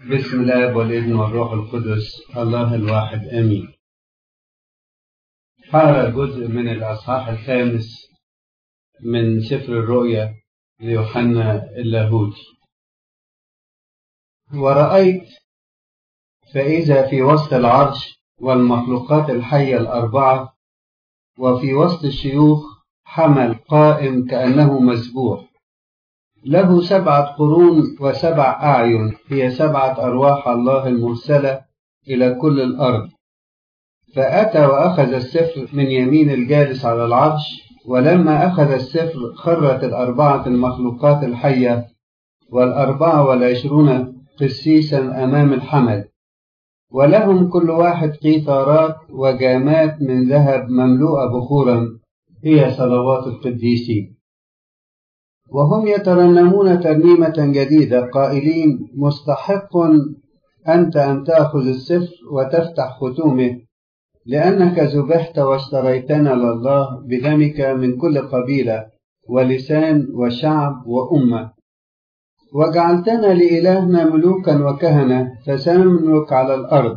بسم الله والابن والروح القدس الله الواحد امين حار جزء من الاصحاح الخامس من سفر الرؤيا ليوحنا اللاهوتي ورأيت فإذا في وسط العرش والمخلوقات الحية الأربعة وفي وسط الشيوخ حمل قائم كأنه مسبوح له سبعة قرون وسبع أعين هي سبعة أرواح الله المرسلة إلى كل الأرض فأتى وأخذ السفر من يمين الجالس على العرش ولما أخذ السفر خرت الأربعة المخلوقات الحية والأربعة والعشرون قسيسا أمام الحمل ولهم كل واحد قيثارات وجامات من ذهب مملوءة بخورا هي صلوات القديسين وهم يترنمون ترنيمة جديدة قائلين مستحق أنت أن تأخذ السفر وتفتح ختومه لأنك ذبحت واشتريتنا لله بدمك من كل قبيلة ولسان وشعب وأمة وجعلتنا لإلهنا ملوكا وكهنة فسنملك على الأرض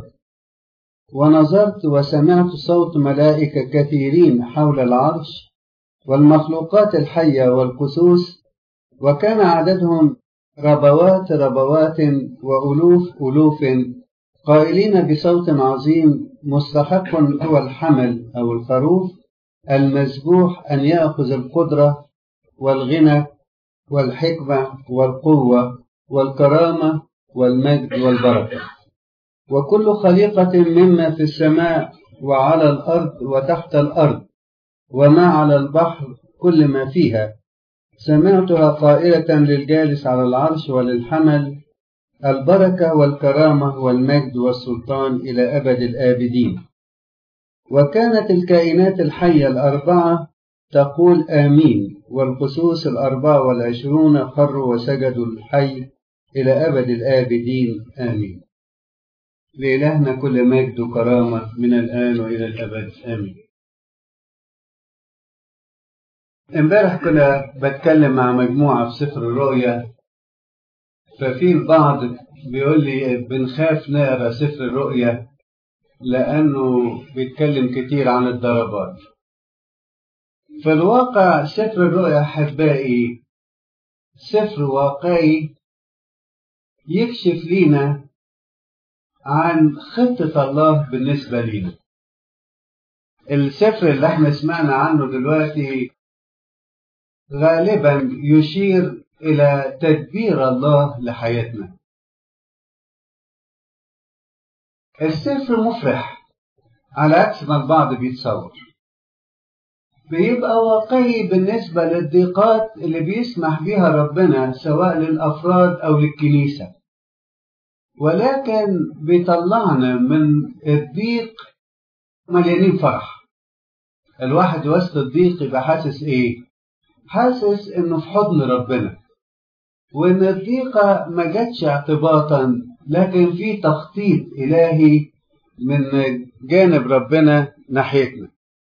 ونظرت وسمعت صوت ملائكة كثيرين حول العرش والمخلوقات الحية والقسوس وكان عددهم ربوات ربوات وألوف ألوف قائلين بصوت عظيم مستحق هو الحمل أو الخروف المذبوح أن يأخذ القدرة والغنى والحكمة والقوة والكرامة والمجد والبركة وكل خليقة مما في السماء وعلى الأرض وتحت الأرض وما على البحر كل ما فيها سمعتها قائلة للجالس على العرش وللحمل البركة والكرامة والمجد والسلطان إلى أبد الآبدين وكانت الكائنات الحية الأربعة تقول آمين والقسوس الأربعة والعشرون خروا وسجدوا الحي إلى أبد الآبدين آمين لإلهنا كل مجد وكرامة من الآن وإلى الأبد آمين امبارح كنا بتكلم مع مجموعة في سفر الرؤيا ففي البعض بيقول لي بنخاف نقرا سفر الرؤيا لأنه بيتكلم كتير عن الضربات في الواقع سفر الرؤيا أحبائي سفر واقعي يكشف لينا عن خطة الله بالنسبة لينا السفر اللي احنا سمعنا عنه دلوقتي غالبا يشير إلى تدبير الله لحياتنا السفر مفرح على عكس ما البعض بيتصور بيبقى واقعي بالنسبة للضيقات اللي بيسمح بيها ربنا سواء للأفراد أو للكنيسة ولكن بيطلعنا من الضيق مليانين فرح الواحد وسط الضيق يبقى حاسس ايه حاسس انه في حضن ربنا وان الضيقة ما جاتش اعتباطا لكن في تخطيط الهي من جانب ربنا ناحيتنا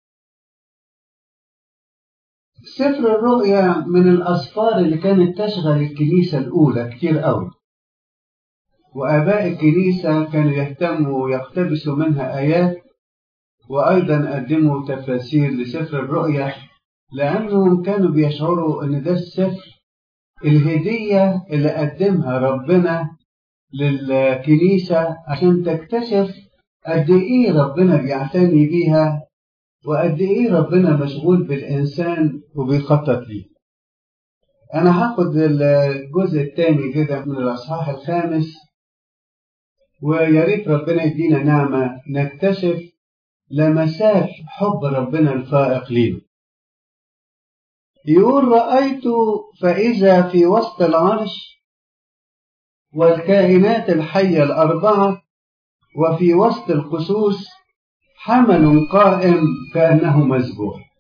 سفر الرؤيا من الأسفار اللي كانت تشغل الكنيسة الأولى كتير قوي وآباء الكنيسة كانوا يهتموا ويقتبسوا منها آيات وأيضا قدموا تفاسير لسفر الرؤيا لأنهم كانوا بيشعروا إن ده السفر الهدية اللي قدمها ربنا للكنيسة عشان تكتشف قد إيه ربنا بيعتني بيها وقد إيه ربنا مشغول بالإنسان وبيخطط ليه. أنا هاخد الجزء الثاني كده من الأصحاح الخامس ويا ريت ربنا يدينا نعمة نكتشف لمسات حب ربنا الفائق لينا. يقول رأيت فإذا في وسط العرش والكائنات الحية الأربعة وفي وسط القسوس حمل قائم كأنه مذبوح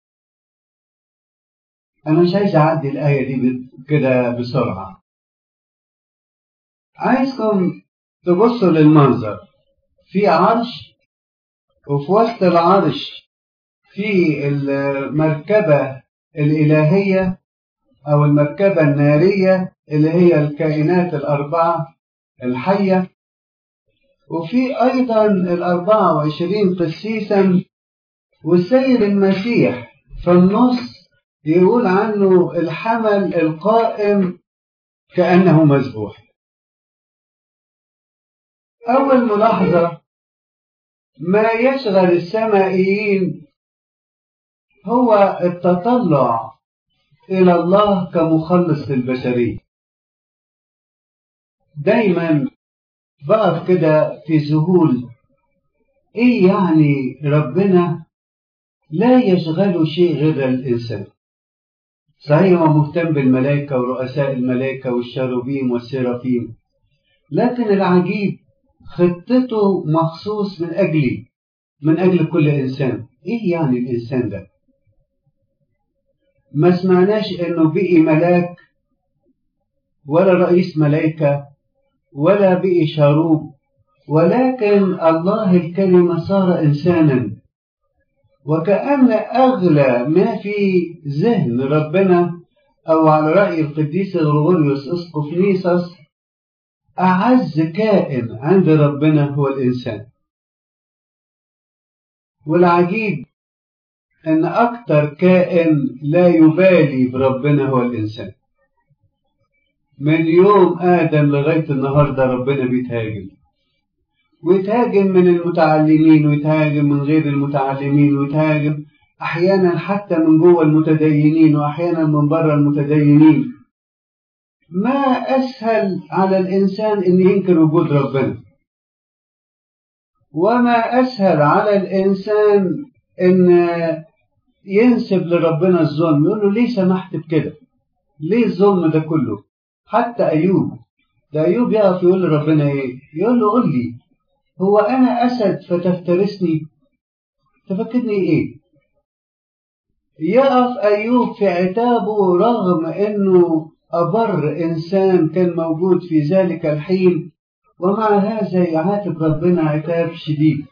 أنا مش عايز أعدي الآية دي كده بسرعة عايزكم تبصوا للمنظر في عرش وفي وسط العرش في المركبة الإلهية أو المركبة النارية اللي هي الكائنات الأربعة الحية وفي أيضا الأربعة وعشرين قسيسا والسيد المسيح في النص يقول عنه الحمل القائم كأنه مذبوح أول ملاحظة ما يشغل السمائيين هو التطلع إلى الله كمخلص للبشرية دايما بقف كده في ذهول ايه يعني ربنا لا يشغله شيء غير الانسان صحيح هو مهتم بالملائكة ورؤساء الملائكة والشاروبيم والسيرافيم لكن العجيب خطته مخصوص من أجلي من أجل كل إنسان إيه يعني الإنسان ده ما سمعناش إنه بقي ملاك ولا رئيس ملائكة ولا بقي شاروب ولكن الله الكلمة صار إنسانا وكأن أغلى ما في ذهن ربنا أو على رأي القديس غرغوريوس أسقف نيسوس أعز كائن عند ربنا هو الإنسان والعجيب أن أكتر كائن لا يبالي بربنا هو الإنسان من يوم آدم لغاية النهاردة ربنا بيتهاجم ويتهاجم من المتعلمين ويتهاجم من غير المتعلمين ويتهاجم أحيانا حتى من جوه المتدينين وأحيانا من بره المتدينين ما أسهل على الإنسان أن ينكر وجود ربنا وما أسهل على الإنسان أن ينسب لربنا الظلم يقول له ليه سمحت بكده ليه الظلم ده كله حتى أيوب ده أيوب يقف يقول لربنا إيه يقول له قل لي هو أنا أسد فتفترسني تفكرني إيه يقف أيوب في عتابه رغم أنه أبر إنسان كان موجود في ذلك الحين ومع هذا يعاتب ربنا عتاب شديد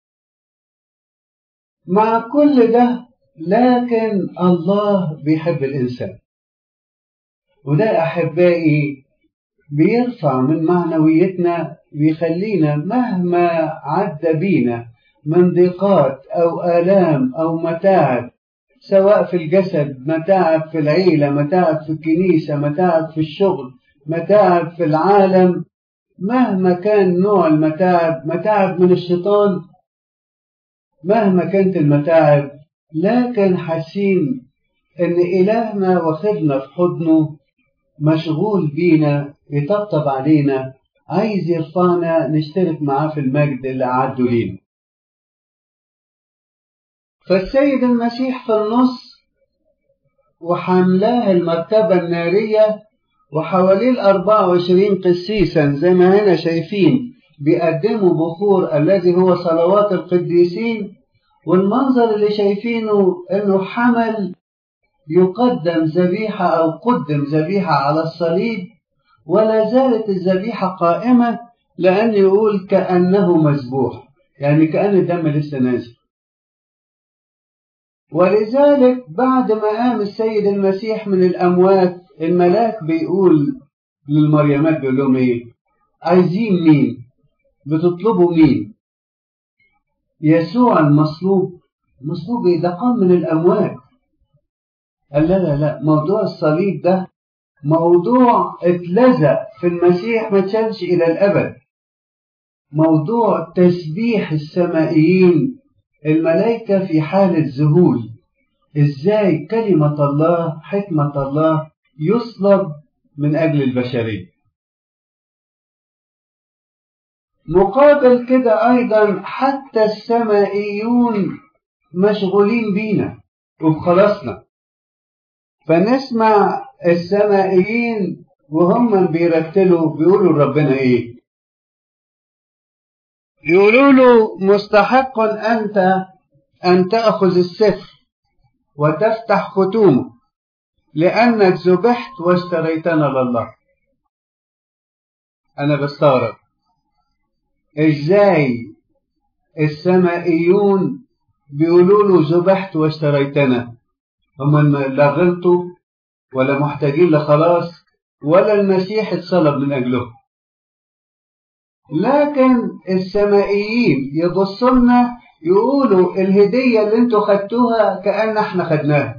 مع كل ده لكن الله بيحب الإنسان وده أحبائي بيرفع من معنويتنا بيخلينا مهما عدى بينا من ضيقات أو آلام أو متاعب سواء في الجسد متاعب في العيلة متاعب في الكنيسة متاعب في الشغل متاعب في العالم مهما كان نوع المتاعب متاعب من الشيطان مهما كانت المتاعب لكن حاسين ان إلهنا واخدنا في حضنه مشغول بينا يطبطب علينا عايز يرفعنا نشترك معاه في المجد اللي أعده لينا فالسيد المسيح في النص وحملاه المركبة النارية وحواليه الأربعة وعشرين قسيسا زي ما هنا شايفين بيقدموا بخور الذي هو صلوات القديسين والمنظر اللي شايفينه انه حمل يقدم ذبيحة أو قدم ذبيحة على الصليب ولا زالت الذبيحة قائمة لأن يقول كأنه مذبوح يعني كأن الدم لسه نازل ولذلك بعد ما قام السيد المسيح من الأموات الملاك بيقول للمريمات بيقول لهم إيه عايزين مين بتطلبوا مين يسوع المصلوب مصلوب إيه ده قام من الأموات قال لا لا لا موضوع الصليب ده موضوع اتلزق في المسيح ما تشالش إلى الأبد موضوع تسبيح السمائيين الملائكة في حالة ذهول إزاي كلمة الله حكمة الله يصلب من أجل البشرية مقابل كده أيضا حتى السمائيون مشغولين بينا وبخلاصنا فنسمع السمائيين وهم بيرتلوا بيقولوا لربنا ايه يقولوا له مستحق انت ان تاخذ السفر وتفتح ختومه لانك ذبحت واشتريتنا لله انا بستغرب ازاي السمائيون بيقولوا له ذبحت واشتريتنا هم لا غلطوا ولا محتاجين لخلاص ولا المسيح اتصلب من أجلهم لكن السمائيين يبصوا لنا يقولوا الهدية اللي انتوا خدتوها كأن احنا خدناها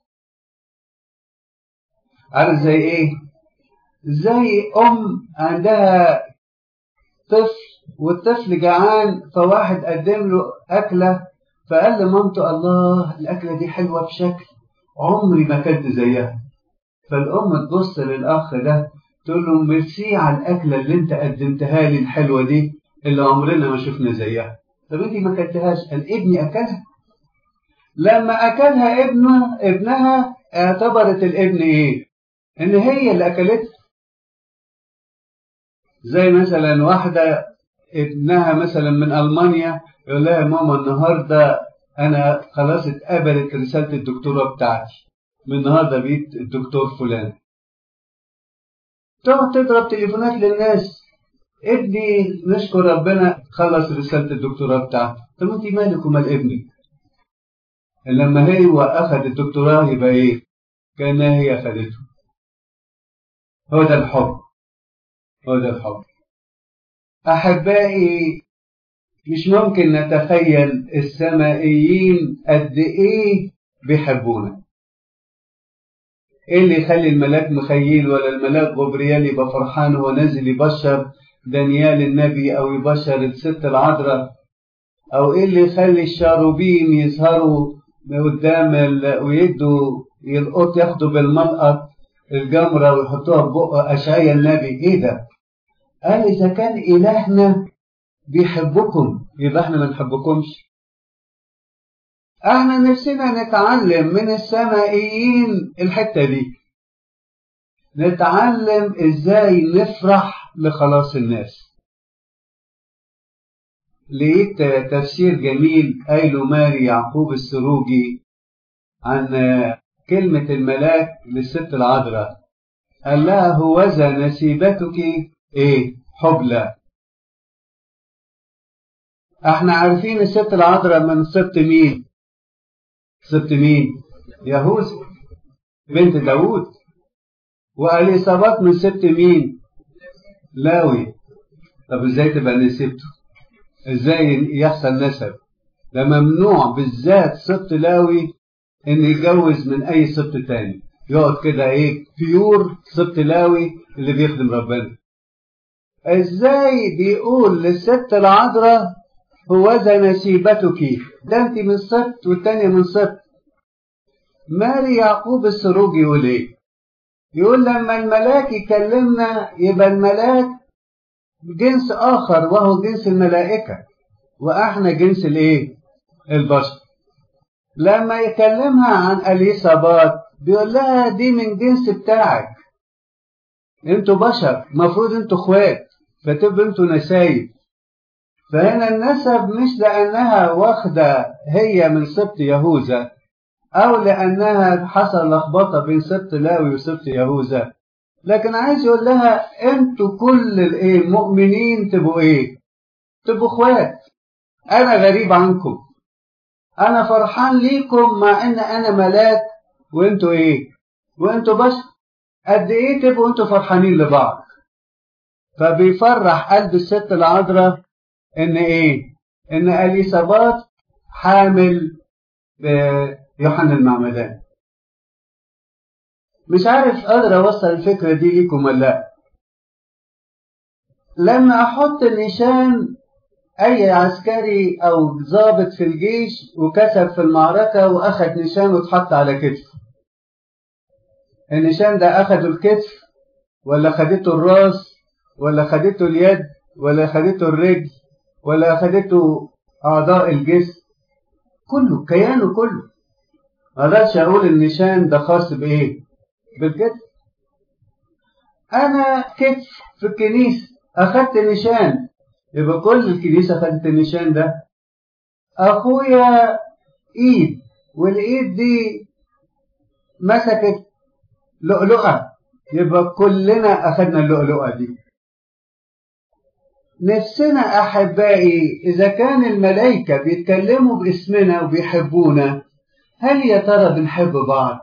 عارف زي ايه زي ام عندها طفل والطفل جعان فواحد قدم له أكلة فقال لمامته الله الأكلة دي حلوة بشكل عمري ما كنت زيها فالأم تبص للأخ ده تقول له ميرسي على الأكلة اللي أنت قدمتها لي الحلوة دي اللي عمرنا ما شفنا زيها طب أنت ما كلتهاش قال ابني أكلها لما أكلها ابنه ابنها اعتبرت الابن إيه؟ إن هي اللي أكلتها زي مثلا واحدة ابنها مثلا من ألمانيا يقول لها يا ماما النهاردة أنا خلاص اتقبلت رسالة الدكتوراه بتاعتي من النهاردة بقيت الدكتور فلان تقعد تضرب تليفونات للناس ابني نشكر ربنا خلص رسالة الدكتوراه بتاعته طب انت مالك ومال ابنك لما هي أخذ الدكتوراه يبقى ايه كأنها هي أخذته هو ده الحب هو ده الحب أحبائي مش ممكن نتخيل السمائيين قد إيه بيحبونا إيه اللي يخلي الملاك مخيل ولا الملاك غبريال يبقى فرحان وهو نازل يبشر دانيال النبي أو يبشر الست العذراء أو إيه اللي يخلي الشاروبين يظهروا قدام ال... ويدوا يلقط ياخدوا بالملقط الجمرة ويحطوها في بق أشعيا النبي إيه ده؟ قال إذا كان إلهنا بيحبكم يبقى إحنا ما نحبكمش إحنا نفسنا نتعلم من السمائيين الحتة دي نتعلم إزاي نفرح لخلاص الناس لقيت تفسير جميل قايله ماري يعقوب السروجي عن كلمة الملاك للست العذراء قال لها هوذا نسيبتك ايه حبلى احنا عارفين الست العذراء من سبط مين سبط مين يهوذا بنت داوود واليصابات من سبط مين لاوي طب ازاي تبقى نسبته ازاي يحصل نسب ده ممنوع بالذات سبط لاوي ان يتجوز من اي سبط تاني يقعد كده ايه بيور سبط لاوي اللي بيخدم ربنا ازاي بيقول للست العذراء هوذا نسيبتك ده انت من سبط والتانية من سبط ماري يعقوب السروج يقول ايه يقول لما الملاك يكلمنا يبقى الملاك جنس اخر وهو جنس الملائكة واحنا جنس الايه البشر لما يكلمها عن اليصابات بيقول لها دي من جنس بتاعك انتوا بشر مفروض انتوا اخوات فتبقوا انتوا نسايب فهنا النسب مش لانها واخده هي من سبط يهوذا او لانها حصل لخبطه بين سبط لاوي وسبط يهوذا لكن عايز يقول لها انتوا كل الايه المؤمنين تبقوا ايه تبقوا اخوات انا غريب عنكم انا فرحان ليكم مع ان انا ملاك وانتوا ايه وانتوا بشر قد ايه تبقوا انتوا فرحانين لبعض فبيفرح قلب الست العذراء ان ايه ان اليصابات حامل بيوحنا المعمدان مش عارف قادر اوصل الفكره دي ليكم ولا لا لما احط النشان اي عسكري او ضابط في الجيش وكسب في المعركه واخد نشان واتحط على كتفه النشان ده اخده الكتف ولا خدته الراس ولا خدته اليد ولا خدته الرجل ولا خدته اعضاء الجسم كله كيانه كله ما اقدرش اقول النشان ده خاص بايه بالكتف انا كتف في الكنيسه اخدت نشان يبقى كل الكنيسه خدت النشان ده اخويا ايد والايد دي مسكت لؤلؤه يبقى كلنا اخدنا اللؤلؤه دي نفسنا احبائي اذا كان الملائكه بيتكلموا باسمنا وبيحبونا هل يا ترى بنحب بعض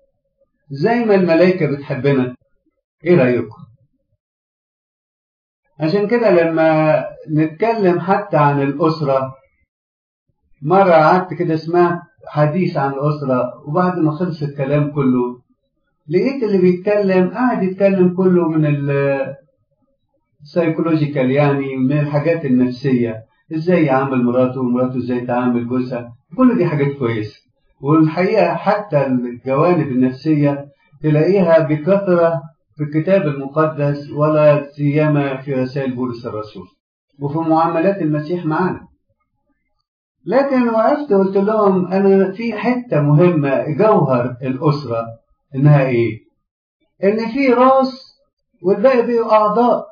زي ما الملائكه بتحبنا ايه رايكم عشان كده لما نتكلم حتى عن الأسرة مرة قعدت كده سمعت حديث عن الأسرة وبعد ما خلص الكلام كله لقيت اللي بيتكلم قاعد يتكلم كله من السايكولوجيكال يعني من الحاجات النفسية ازاي يعامل مراته ومراته ازاي تعامل جوزها كل دي حاجات كويسة والحقيقة حتى الجوانب النفسية تلاقيها بكثرة في الكتاب المقدس ولا سيما في رسائل بولس الرسول وفي معاملات المسيح معانا لكن وقفت قلت لهم انا في حته مهمه جوهر الاسره انها ايه؟ ان في راس والباقي بيبقوا اعضاء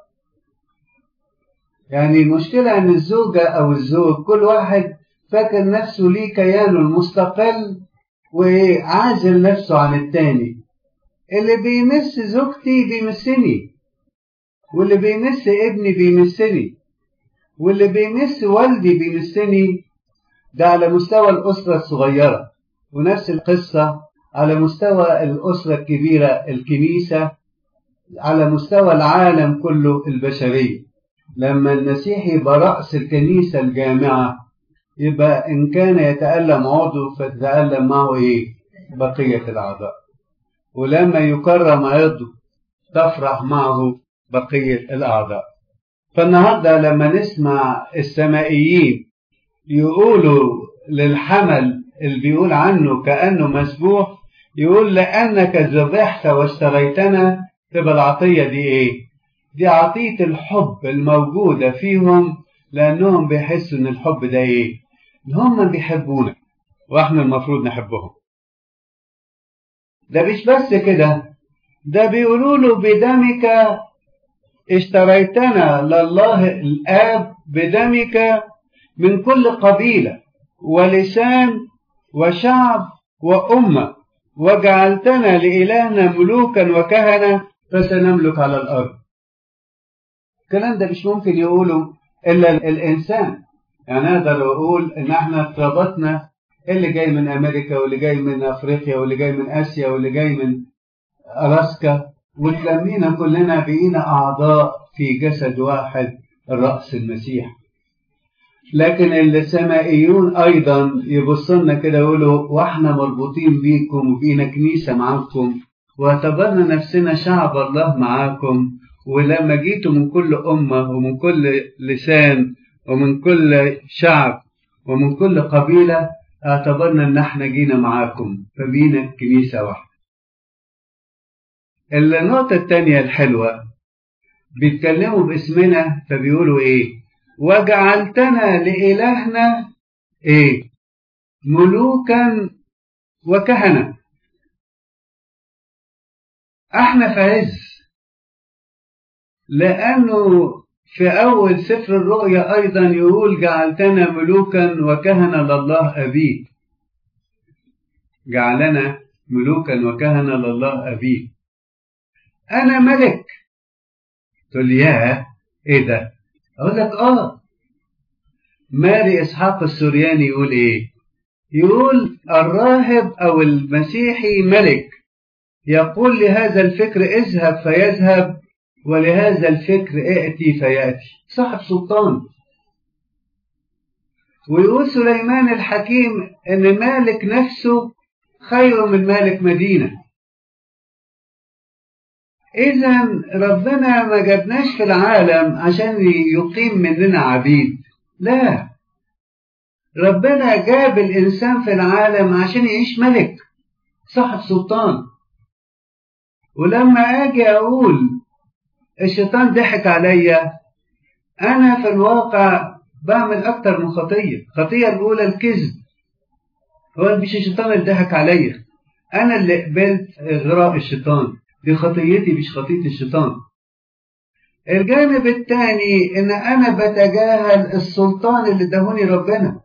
يعني المشكله ان الزوجه او الزوج كل واحد فاكر نفسه ليه كيانه المستقل وعازل نفسه عن التاني اللي بيمس زوجتي بيمسني واللي بيمس ابني بيمسني واللي بيمس والدي بيمسني ده على مستوى الأسرة الصغيرة ونفس القصة على مستوى الأسرة الكبيرة الكنيسة على مستوى العالم كله البشرية لما المسيح يبقى رأس الكنيسة الجامعة يبقى إن كان يتألم عضو فتتألم معه إيه؟ بقية الأعضاء ولما يكرم عضو تفرح معه بقية الأعضاء فالنهاردة لما نسمع السمائيين يقولوا للحمل اللي بيقول عنه كأنه مسبوح يقول لأنك ذبحت واشتريتنا تبقى العطية دي إيه؟ دي عطية الحب الموجودة فيهم لأنهم بيحسوا إن الحب ده إيه؟ إن هم بيحبونا وإحنا المفروض نحبهم. ده مش بس كده ده بيقولوا له بدمك اشتريتنا لله الآب بدمك من كل قبيلة ولسان وشعب وأمة وجعلتنا لإلهنا ملوكا وكهنة فسنملك على الأرض الكلام ده مش ممكن يقوله إلا الإنسان يعني أقدر أقول إن إحنا ارتبطنا اللي جاي من أمريكا واللي جاي من أفريقيا واللي جاي من آسيا واللي جاي من ألاسكا وتلمينا كلنا بقينا أعضاء في جسد واحد الرأس المسيح لكن السمائيون ايضا يبصوا لنا كده يقولوا واحنا مربوطين بيكم وبقينا كنيسه معاكم واعتبرنا نفسنا شعب الله معاكم ولما جيتوا من كل امه ومن كل لسان ومن كل شعب ومن كل قبيله اعتبرنا ان احنا جينا معاكم فبينا كنيسه واحده. النقطه الثانيه الحلوه بيتكلموا باسمنا فبيقولوا ايه؟ وجعلتنا لإلهنا إيه؟ ملوكا وكهنة احنا في عز لأنه في أول سفر الرؤيا أيضا يقول جعلتنا ملوكا وكهنة لله أبيه جعلنا ملوكا وكهنة لله أبيه أنا ملك تقول يا إيه ده أقول لك آه ماري إسحاق السورياني يقول إيه يقول الراهب أو المسيحي ملك يقول لهذا الفكر اذهب فيذهب ولهذا الفكر ائتي فيأتي صاحب سلطان ويقول سليمان الحكيم ان مالك نفسه خير من مالك مدينة اذا ربنا ما جابناش في العالم عشان يقيم مننا عبيد لا ربنا جاب الانسان في العالم عشان يعيش ملك صاحب سلطان ولما اجي اقول الشيطان ضحك عليا انا في الواقع بعمل اكتر من خطيه الخطيه الاولى الكذب هو مش الشيطان اللي ضحك عليا انا اللي قبلت اغراء الشيطان دي خطيتي مش خطيه الشيطان الجانب الثاني ان انا بتجاهل السلطان اللي ادهوني ربنا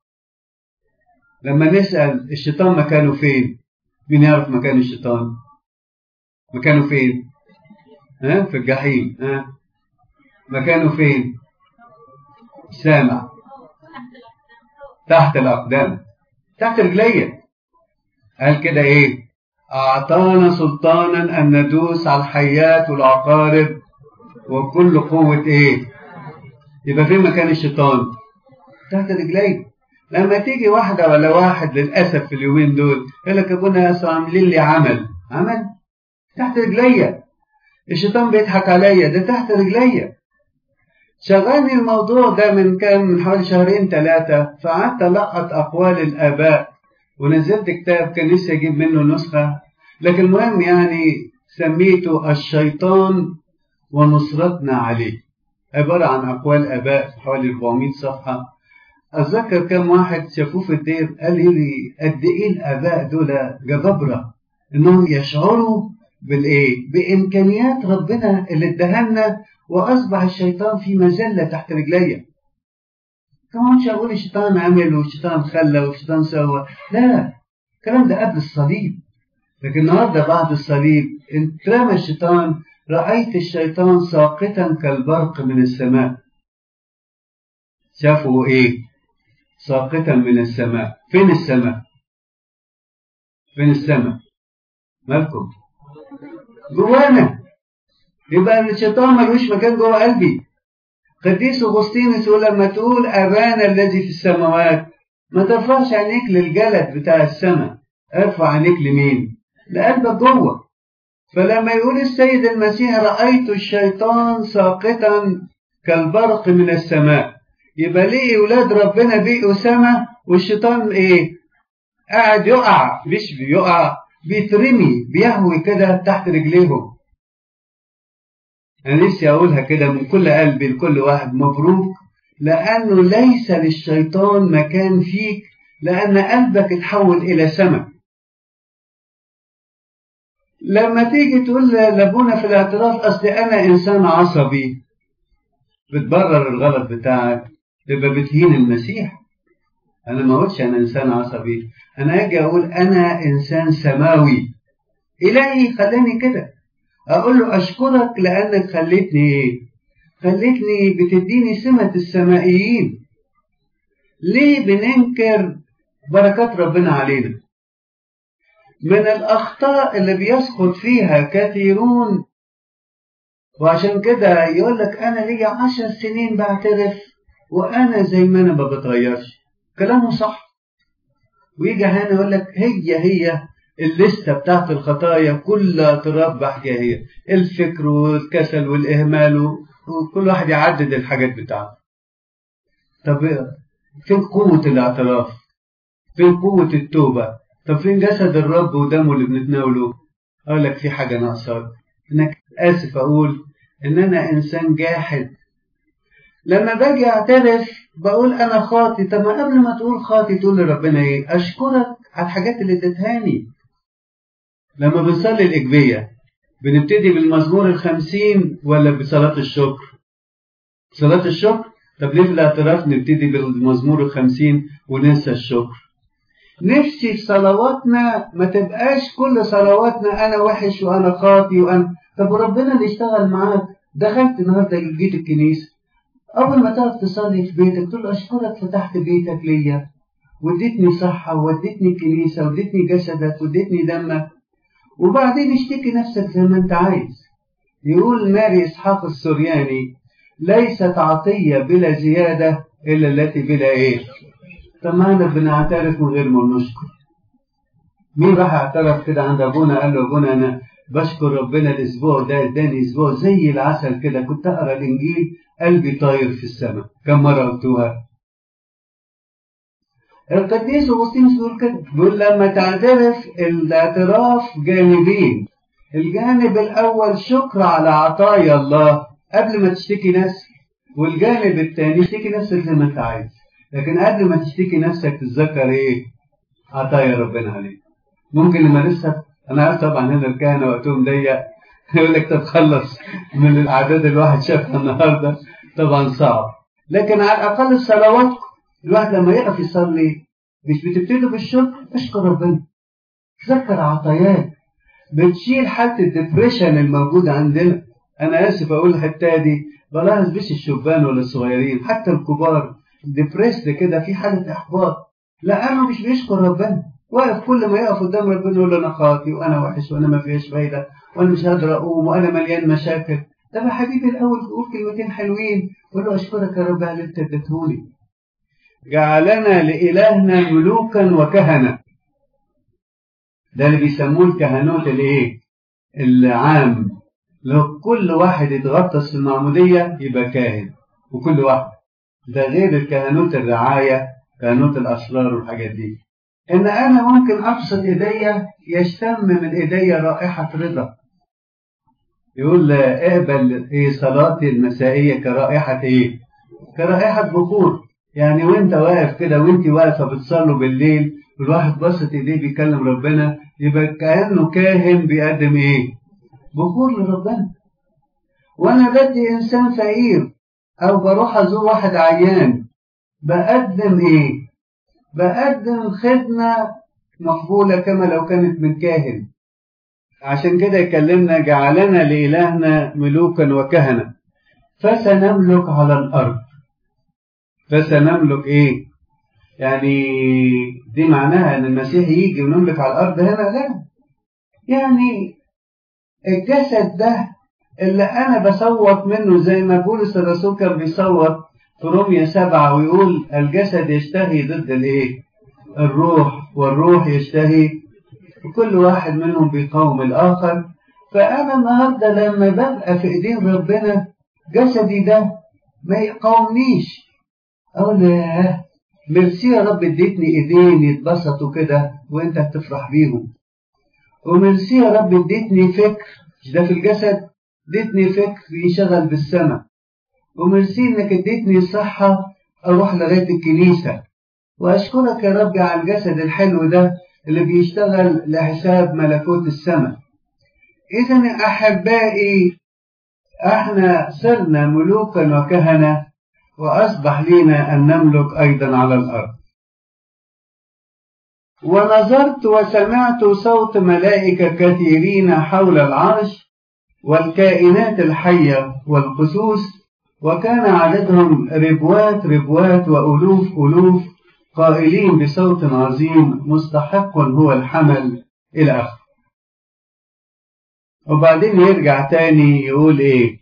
لما نسال الشيطان مكانه فين مين يعرف مكان الشيطان مكانه فين ها في الجحيم ها مكانه فين سامع تحت الأقدام تحت رجليا قال كده إيه أعطانا سلطانا أن ندوس على الحيات والعقارب وكل قوة إيه يبقى فين مكان الشيطان تحت رجلي لما تيجي واحدة ولا واحد للأسف في اليومين دول يقول لك أبونا يسوع عاملين لي عمل عمل تحت رجليا الشيطان بيضحك عليا ده تحت رجليا شغلني الموضوع ده من كام من حوالي شهرين ثلاثة فقعدت ألقط أقوال الآباء ونزلت كتاب كان لسه أجيب منه نسخة لكن المهم يعني سميته الشيطان ونصرتنا عليه عبارة عن أقوال آباء حوالي 400 صفحة أتذكر كم واحد شافوه في الدير قال لي قد إيه الآباء دول جبابرة إنهم يشعروا بالإيه؟ بإمكانيات ربنا اللي ادهلنا وأصبح الشيطان في مذلة تحت رجليا. طبعا مش هقول الشيطان عمل والشيطان خلى والشيطان سوى، لا الكلام ده قبل الصليب. لكن النهارده بعد الصليب اترمى الشيطان رأيت الشيطان ساقطا كالبرق من السماء. شافوا إيه؟ ساقطا من السماء، فين السماء؟ فين السماء؟ مالكم؟ جوانا يبقى الشيطان ملوش مكان جوه قلبي قديس اغسطينوس يقول لما تقول ابانا الذي في السماوات ما ترفعش عينيك للجلد بتاع السماء ارفع عينيك لمين لقلبك جوه فلما يقول السيد المسيح رايت الشيطان ساقطا كالبرق من السماء يبقى ليه ولاد ربنا بيقوا سما والشيطان ايه قاعد يقع مش بيقع بيترمي بيهوي كده تحت رجليهم أنا نفسي أقولها كده من كل قلبي لكل واحد مبروك لأنه ليس للشيطان مكان فيك لأن قلبك اتحول إلى سماء لما تيجي تقول لابونا في الاعتراف أصل أنا إنسان عصبي بتبرر الغلط بتاعك تبقى بتهين المسيح أنا ما قلتش أنا إنسان عصبي أنا أجي أقول أنا إنسان سماوي إلهي خلاني كده أقول له أشكرك لأنك خليتني إيه؟ خليتني بتديني سمة السمائيين ليه بننكر بركات ربنا علينا من الأخطاء اللي بيسقط فيها كثيرون وعشان كده يقول لك أنا ليا عشر سنين بعترف وأنا زي ما أنا ما بتغيرش كلامه صح ويجي هنا يقول لك هي هي الليسته بتاعت الخطايا كلها تراب بحكايه الفكر والكسل والاهمال وكل واحد يعدد الحاجات بتاعته طب فين قوه الاعتراف فين قوه التوبه طب فين جسد الرب ودمه اللي بنتناوله اقول لك في حاجه ناقصاك انك اسف اقول ان انا انسان جاحد لما باجي اعترف بقول انا خاطي طب ما قبل ما تقول خاطي تقول لربنا ايه اشكرك على الحاجات اللي اديتهاني لما بنصلي الإجبية بنبتدي بالمزمور الخمسين ولا بصلاة الشكر صلاة الشكر طب ليه في الاعتراف نبتدي بالمزمور الخمسين وننسى الشكر نفسي في صلواتنا ما تبقاش كل صلواتنا أنا وحش وأنا خاطي وأنا طب وربنا اللي اشتغل معاك دخلت النهارده جيت الكنيسة أول ما تقف تصلي في بيتك تقول أشكرك فتحت بيتك ليا واديتني صحة واديتني الكنيسة واديتني جسدك واديتني دمك وبعدين اشتكي نفسك زي ما انت عايز يقول ماري اسحاق السورياني ليست عطية بلا زيادة إلا التي بلا إيه طب ما احنا بنعترف من غير ما نشكر مين راح اعترف كده عند ابونا قال له ابونا انا بشكر ربنا الاسبوع ده اداني اسبوع زي العسل كده كنت اقرا الانجيل قلبي طاير في السماء كم مره قلتوها القديس اغسطينوس بيقول كده بيقول لما تعترف الاعتراف جانبين الجانب الاول شكر على عطايا الله قبل ما تشتكي نفسك والجانب الثاني تشتكي نفسك زي ما انت عايز لكن قبل ما تشتكي نفسك تتذكر ايه عطايا ربنا عليك ممكن لما لسه انا عارف طبعا هنا الكهنه وقتهم ضيق يقول لك تتخلص من الاعداد اللي الواحد شافها النهارده طبعا صعب لكن على الاقل صلواتكم الواحد لما يقف يصلي مش بتبتدوا بالشكر اشكر ربنا تذكر عطاياك بتشيل حالة الدبريشن الموجودة عندنا أنا آسف أقول الحتة دي بلاحظ مش الشبان ولا الصغيرين حتى الكبار ديبريسد كده في حالة إحباط لأنه مش بيشكر ربنا واقف كل ما يقف قدام ربنا يقول له أنا خاطي وأنا وحش وأنا ما فيش فايدة وأنا مش قادر أقوم وأنا مليان مشاكل طب يا حبيبي الاول تقول كلمتين حلوين قول له اشكرك يا رب على اللي انت اديتهولي جعلنا لالهنا ملوكا وكهنه ده اللي بيسموه الكهنوت الايه العام لو كل واحد يتغطس في المعموديه يبقى كاهن وكل واحد ده غير الكهنوت الرعايه كهنوت الاسرار والحاجات دي ان انا ممكن ابسط ايديا يشتم من ايديا رائحه رضا يقول اقبل ايه صلاتي المسائيه كرائحه ايه كرائحه بخور يعني وانت واقف كده وانت واقفه بتصلوا بالليل والواحد بسط ايديه بيكلم ربنا يبقى كانه كاهن بيقدم ايه بخور لربنا وانا بدي انسان فقير او بروح ازور واحد عيان بقدم ايه بقدم خدمه مقبوله كما لو كانت من كاهن عشان كده يكلمنا جعلنا لإلهنا ملوكا وكهنة فسنملك على الأرض فسنملك إيه يعني دي معناها أن المسيح يجي ونملك على الأرض هنا لا يعني الجسد ده اللي أنا بصوت منه زي ما بولس الرسول كان بيصوت في رومية سبعة ويقول الجسد يشتهي ضد الإيه الروح والروح يشتهي وكل واحد منهم بيقاوم الآخر فأنا النهاردة لما ببقى في إيدين ربنا جسدي ده ما يقاومنيش أقول ياه ميرسي يا رب اديتني إيدين يتبسطوا كده وأنت هتفرح بيهم وميرسي يا رب اديتني فكر مش ده في الجسد اديتني فكر ينشغل بالسماء وميرسي انك اديتني صحة اروح لغاية الكنيسة واشكرك يا رب على الجسد الحلو ده اللي بيشتغل لحساب ملكوت السماء إذا أحبائي احنا صرنا ملوكا وكهنة وأصبح لنا أن نملك أيضا على الأرض ونظرت وسمعت صوت ملائكة كثيرين حول العرش والكائنات الحية والقسوس وكان عددهم ربوات ربوات وألوف ألوف قائلين بصوت عظيم مستحق هو الحمل إلى آخره وبعدين يرجع تاني يقول إيه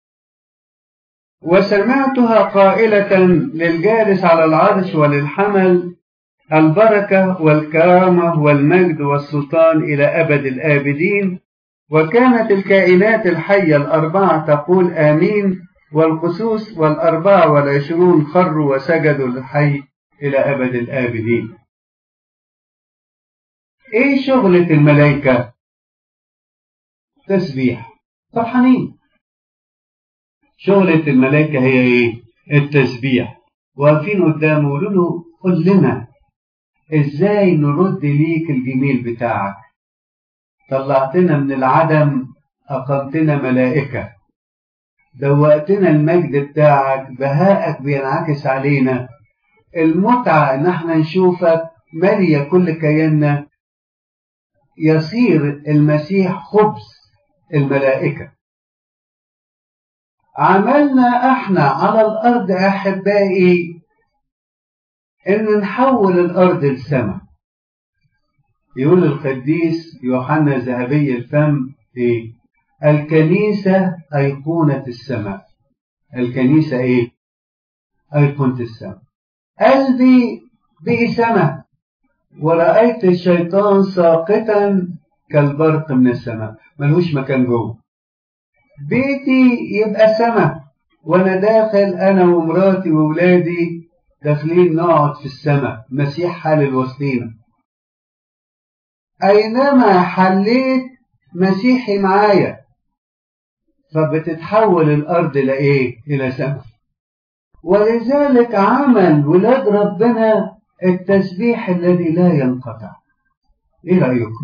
وسمعتها قائلة للجالس على العرش وللحمل البركة والكرامة والمجد والسلطان إلى أبد الآبدين وكانت الكائنات الحية الأربعة تقول آمين والقسوس والأربعة والعشرون خروا وسجدوا للحي إلى أبد الآبدين إيه شغلة الملائكة؟ تسبيح فرحانين شغلة الملائكة هي إيه؟ التسبيح واقفين قدامه يقولوا له قل لنا إزاي نرد ليك الجميل بتاعك طلعتنا من العدم أقمتنا ملائكة دوقتنا المجد بتاعك بهائك بينعكس علينا المتعة إن احنا نشوفك مالية كل كياننا يصير المسيح خبز الملائكة عملنا احنا على الأرض أحبائي إن نحول الأرض لسماء يقول القديس يوحنا ذهبي الفم إيه؟ الكنيسة أيقونة السماء الكنيسة إيه؟ أيقونة السماء قلبي بقي سماء ورأيت الشيطان ساقطا كالبرق من السماء ملوش مكان جوه بيتي يبقى سماء وانا داخل انا ومراتي وولادي داخلين نقعد في السماء مسيح حال وسطينا اينما حليت مسيحي معايا فبتتحول الارض لايه الى سماء ولذلك عمل ولاد ربنا التسبيح الذي لا ينقطع ايه رايكم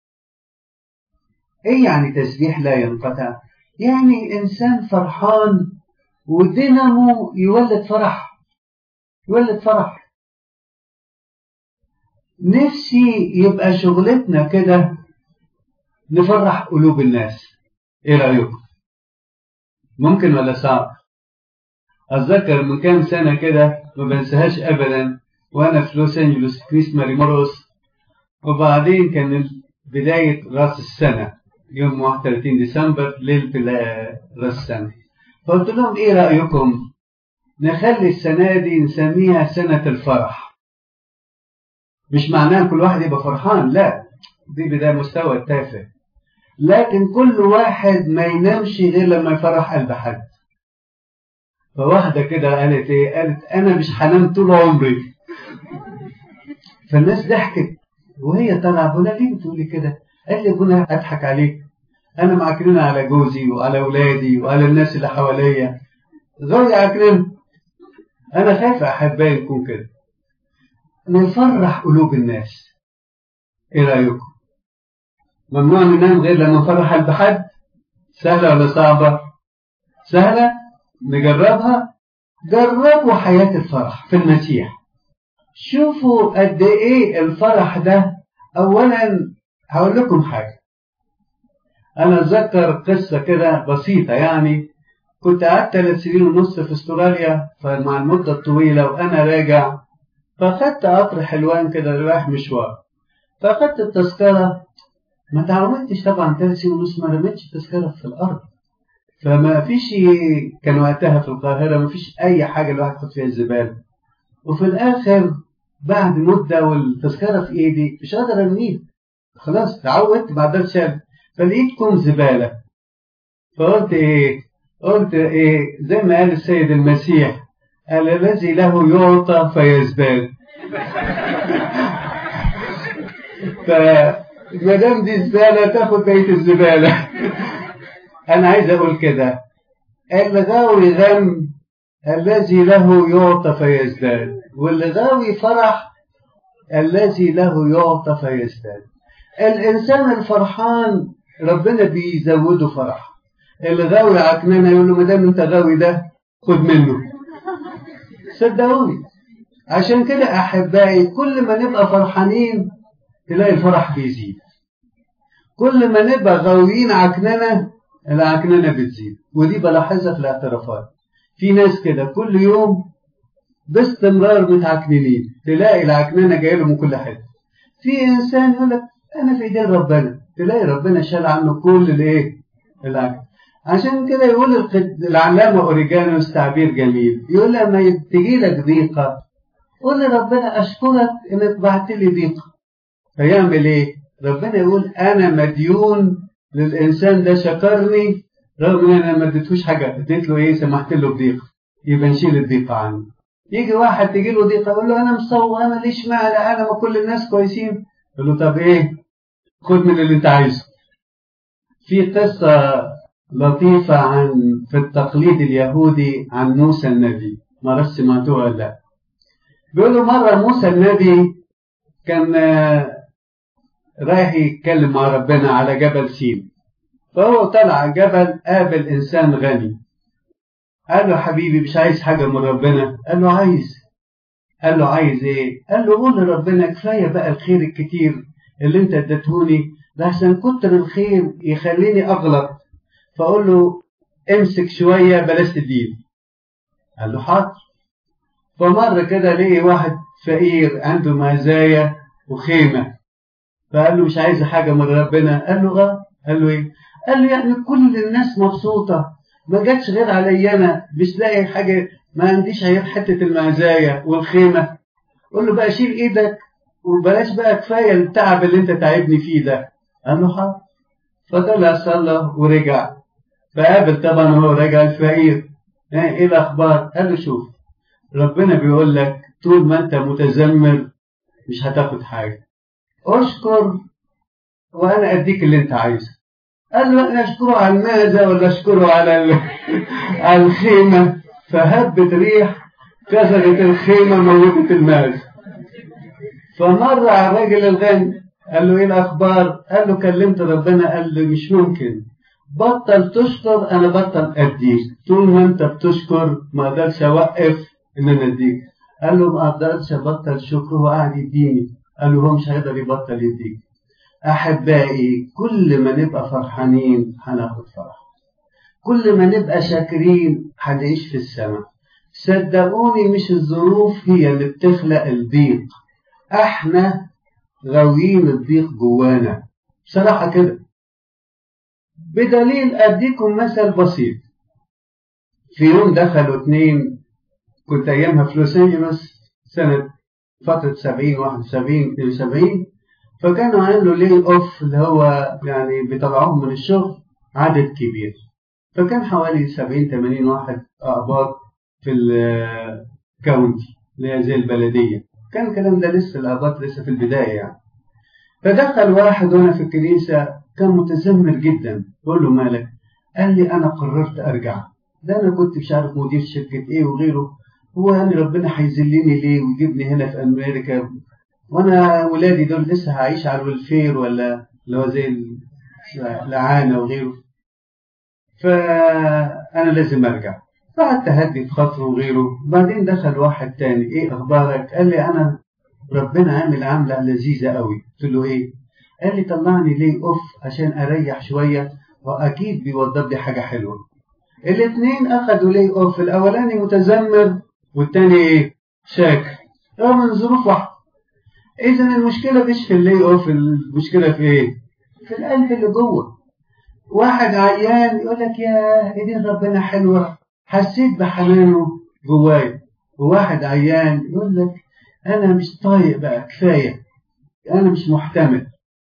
ايه يعني تسبيح لا ينقطع يعني انسان فرحان ودينامو يولد فرح يولد فرح نفسي يبقى شغلتنا كده نفرح قلوب الناس ايه رايكم ممكن ولا صعب اتذكر من كام سنه كده ما بنساهاش ابدا وانا في لوس انجلوس كنيسه ماري موروس وبعدين كان بدايه راس السنه يوم 31 ديسمبر ليلة راس السنة فقلت لهم ايه رأيكم نخلي السنة دي نسميها سنة الفرح مش معناه كل واحد يبقى فرحان لا دي ده مستوى التافه لكن كل واحد ما ينامش غير لما يفرح قلب حد فواحدة كده قالت ايه قالت انا مش هنام طول عمري فالناس ضحكت وهي طالعه بقول ليه بتقولي كده قال لي ابونا اضحك عليك انا معكنين على جوزي وعلى اولادي وعلى الناس اللي حواليا غاوي عكنين انا خايف احبائي نكون كده نفرح قلوب الناس ايه رايكم ممنوع ننام غير لما نفرح قلب حد سهله ولا صعبه سهله نجربها جربوا حياه الفرح في المسيح شوفوا قد ايه الفرح ده اولا هقول لكم حاجه انا اتذكر قصه كده بسيطه يعني كنت قعدت ثلاث سنين ونص في استراليا فمع المده الطويله وانا راجع فاخدت قطر حلوان كده رايح مشوار فاخدت التذكره ما تعودتش طبعا ثلاث سنين ونص ما رميتش التذكره في الارض فما فيش كان وقتها في القاهره ما فيش اي حاجه الواحد يحط فيها الزباله وفي الاخر بعد مده والتذكره في ايدي مش قادر ارميها خلاص تعودت ما قدرتش فلقيت كوم زباله فقلت ايه قلت ايه زي ما قال السيد المسيح قال الذي له يعطى فيزداد فما دام دي زباله تاخد بقيه الزباله انا عايز اقول كده الغاوي غم الذي له يعطى فيزداد واللي غاوي فرح الذي له يعطى فيزداد الانسان الفرحان ربنا بيزوده فرح اللي غاوي عكنانه يقول له ما دام انت غاوي ده خد منه صدقوني عشان كده احبائي كل ما نبقى فرحانين تلاقي الفرح بيزيد كل ما نبقى غاويين عكننه العكننه بتزيد ودي بلاحظها في الاعترافات في ناس كده كل يوم باستمرار متعكننين تلاقي العكننه جايه له من كل حته في انسان يقول لك انا في ايدين ربنا تلاقي ربنا شال عنه كل الايه العكن عشان كده يقول العلامة أوريجانوس تعبير جميل يقول لما تجي لك ضيقة قول لربنا أشكرك إنك بعت لي ضيقة فيعمل إيه؟ ربنا يقول أنا مديون للإنسان ده شكرني رغم إن أنا ما اديتهوش حاجة اديت له إيه سمحت له بضيقة يبقى نشيل الضيقة عنه يجي واحد تجي له ضيقة يقول له أنا مصور أنا ليش معنى أنا ما كل الناس كويسين يقول له طب إيه؟ خد من اللي أنت عايزه في قصة لطيفة عن في التقليد اليهودي عن موسى النبي ما اعرفش سمعتوها ولا لا بيقولوا مرة موسى النبي كان رايح يتكلم مع ربنا على جبل سين فهو طلع جبل قابل إنسان غني قال له حبيبي مش عايز حاجة من ربنا قال له عايز قال له عايز ايه قال له قول لربنا كفاية بقى الخير الكتير اللي انت اديتهوني لحسن كتر الخير يخليني اغلط فأقول له امسك شوية بلاش تدين قال له حاضر فمر كده لقي واحد فقير عنده مزايا وخيمة فقال له مش عايز حاجة من ربنا قال له اه قال له ايه قال له يعني كل الناس مبسوطة ما جاتش غير علي انا مش لاقي حاجة ما عنديش غير حتة المزايا والخيمة قول له بقى شيل ايدك وبلاش بقى كفاية التعب اللي انت تعبني فيه ده قال له حاضر فطلع صلى ورجع فقابل طبعا وهو راجع الفقير ايه الاخبار قال له شوف ربنا بيقول لك طول ما انت متذمر مش هتاخد حاجه اشكر وانا اديك اللي انت عايزه قال له انا اشكره على الماذا ولا اشكره على على الخيمه فهبت ريح كسرت الخيمه موتت الماز فمر على الراجل الغني قال له ايه الاخبار قال له كلمت ربنا قال له مش ممكن بطل تشكر انا بطل اديك طول ما انت بتشكر ما اقدرش اوقف ان انا اديك قال له ما اقدرش ابطل شكر هو قاعد يديني قال له هو مش هيقدر يبطل يديك احبائي كل ما نبقى فرحانين هناخد فرح كل ما نبقى شاكرين هنعيش في السماء صدقوني مش الظروف هي اللي بتخلق الضيق احنا غاويين الضيق جوانا بصراحه كده بدليل اديكم مثل بسيط في يوم دخلوا اتنين كنت ايامها في لوس انجلوس سنة فترة 70 71 72 فكانوا عملوا لي اوف اللي هو يعني بيطلعوهم من الشغل عدد كبير فكان حوالي 70 80 واحد اقباط في الكاونتي اللي هي زي البلدية كان الكلام ده لسه الأقباط لسه في البداية يعني فدخل واحد وانا في الكنيسة كان متذمر جدا بقول له مالك قال لي انا قررت ارجع ده انا كنت مش عارف مدير شركة ايه وغيره هو قال لي ربنا هيذلني ليه ويجيبني هنا في امريكا وانا ولادي دول لسه هعيش على الويلفير ولا اللي هو زي الإعانة وغيره فأنا لازم أرجع فقعدت أهدي في خاطره وغيره بعدين دخل واحد تاني إيه أخبارك؟ قال لي أنا ربنا عامل عاملة لذيذة قوي قلت له إيه؟ قال لي طلعني ليه أوف عشان أريح شوية وأكيد بيوضب لي حاجة حلوة الاثنين أخدوا ليه أوف الأولاني متذمر والتاني إيه؟ شاكر رغم من ظروف واحدة إذا المشكلة مش في اللي أوف المشكلة في إيه؟ في القلب اللي جوه واحد عيان يقول لك يا ايدين ربنا حلوه حسيت بحنانه جوايا وواحد عيان يقول لك انا مش طايق بقى كفايه انا مش محتمل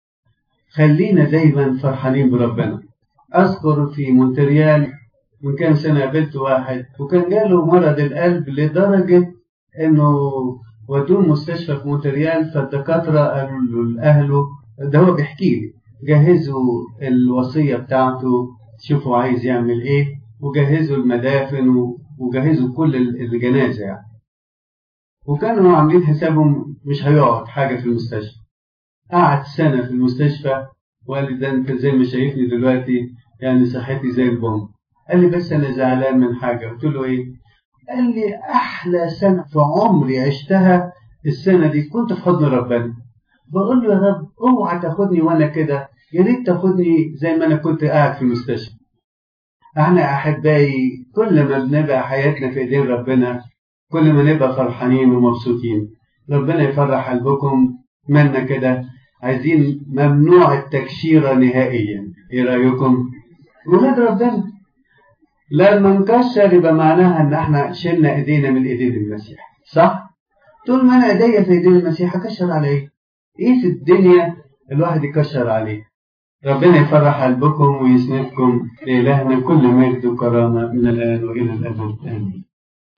خلينا دايما فرحانين بربنا اذكر في مونتريال من كام سنه قابلت واحد وكان جاله مرض القلب لدرجه انه ودوه مستشفى في مونتريال فالدكاتره قالوا لاهله ده هو بيحكي لي جهزوا الوصية بتاعته شوفوا عايز يعمل ايه وجهزوا المدافن وجهزوا كل الجنازة يعني وكانوا عاملين حسابهم مش هيقعد حاجة في المستشفى قعد سنة في المستشفى وقال لي ده انت زي ما شايفني دلوقتي يعني صحتي زي البوم قال لي بس انا زعلان من حاجة قلت له ايه قال لي احلى سنة في عمري عشتها السنة دي كنت في حضن ربنا بقول له يا رب اوعى تاخدني وانا كده يا ريت تاخدني زي ما انا كنت قاعد في المستشفى احنا احبائي كل ما بنبقى حياتنا في ايدين ربنا كل ما نبقى فرحانين ومبسوطين ربنا يفرح قلبكم منا كده عايزين ممنوع التكشيرة نهائيا ايه رايكم ولاد ربنا لما نكشر يبقى معناها ان احنا شلنا ايدينا من ايدين المسيح صح طول ما انا ايديا في ايدين المسيح هكشر على ايه ايه في الدنيا الواحد يكشر عليه ربنا يفرح قلبكم ويسندكم لإلهنا كل مجد وكرامة من الآن وإلى الأبد آمين